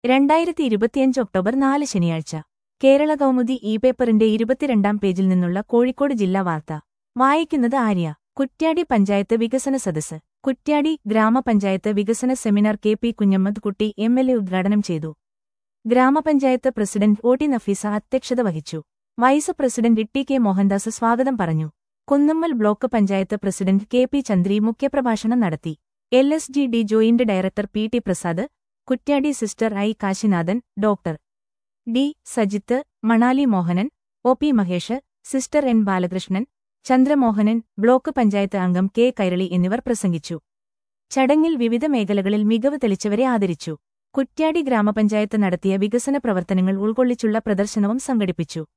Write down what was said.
രണ്ടായിരത്തി ഇരുപത്തിയഞ്ച് ഒക്ടോബർ നാല് ശനിയാഴ്ച കേരള കൗമുദി ഇ പേപ്പറിന്റെ ഇരുപത്തിരണ്ടാം പേജിൽ നിന്നുള്ള കോഴിക്കോട് ജില്ലാ വാർത്ത വായിക്കുന്നത് ആര്യ കുറ്റ്യാടി പഞ്ചായത്ത് വികസന സദസ്സ് കുറ്റ്യാടി ഗ്രാമപഞ്ചായത്ത് വികസന സെമിനാർ കെ പി കുഞ്ഞമ്മദ് കുട്ടി എം എൽ എ ഉദ്ഘാടനം ചെയ്തു ഗ്രാമപഞ്ചായത്ത് പ്രസിഡന്റ് ഒ ടി നഫീസ അധ്യക്ഷത വഹിച്ചു vice president T K Mohandas സ്വാഗതം പറഞ്ഞു Kunnummal block panchayat president K P Chandri മുഖ്യപ്രഭാഷണം നടത്തി L S G D joint director P T Prasad Kuttiadi sister I Kasinathan doctor D Sajith Manali Mohanan O P Mahesh sister N Balakrishnan Chandramohanan block panchayat അംഗം കെ കൈരളി എന്നിവർ പ്രസംഗിച്ചു ചടങ്ങിൽ വിവിധ മേഖലകളിൽ മികവ് തെളിച്ചവരെ ആദരിച്ചു കുറ്റ്യാടി ഗ്രാമപഞ്ചായത്ത് നടത്തിയ വികസന പ്രവർത്തനങ്ങൾ ഉൾക്കൊള്ളിച്ചുള്ള പ്രദർശനവും സംഘടിപ്പിച്ചു